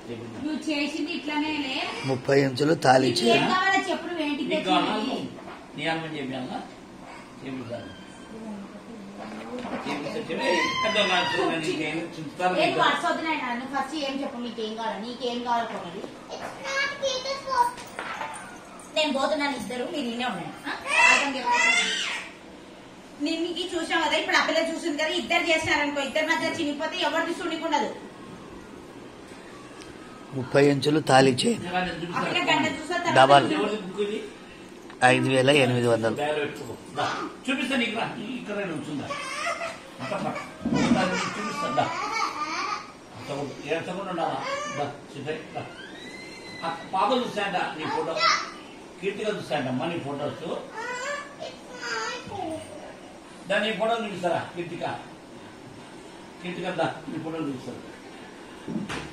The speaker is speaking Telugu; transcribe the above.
చెప్పింది. నువ్వు చేసింది ఇట్లానేలే ముప్పై ఇంచులు తాళి నీకు చైన్ ఏం కావాలో చెప్పు నువ్వు ఏంటి నీకు కావాలా? తెచ్చింది నీ అమ్మని చెప్పాను చేపిస్తాను చేపిస్తా చెప్పి పెద్ద నాకు నీకేం చూస్తాను ఏం నీకు. వాట్స్ వద్దునాయి నువ్వు ఫస్ట్ ఏం చెప్పు నీకేం కావాలి నీకేం కావాలి కొనాలి నేను పోతున్నాను ఇద్దరు మీరు ఇన్నే ఉన్నాయి ఆ? అర్థం చేసుకోండి. నేను నీకు చూసాం కదా ఇప్పుడు ఆ పిల్ల చూసింది కదా ఇద్దరు చేసినారనుకో ఇద్దరి మధ్య చినిగిపోతే ఎవరిది చూడకుండదు ముప్పై ఇంచులు తాళి చైన్ నేను వాళ్ళని ఆ పిల్ల గంట చూపిస్తాను. చూసిన డబల్. తర్వాత ఎవరిది బుక్ ఇది? ఐదు వేల ఎనిమిది వందలు బ్యాగ్ పెట్టుకో. దా. చూపిస్తా నీకు రా ఇక్కడ ఉంచుందా అంత పట్టు. దా, నీకు చూపిస్తా దా. అంత కూడా- ఏడ్చకుండా ఉండాలా దా, సిద్ధయ్, దా. ఆ పాప చూస్తాంట నీ ఫోటో కీర్తిగా చూస్తాంటమ్మా నీ ఫోటోస్ దా నీ ఫోటో చూపిస్తారా కీర్తిక కీర్తిక దా నీ ఫోటో చూపిస్తారు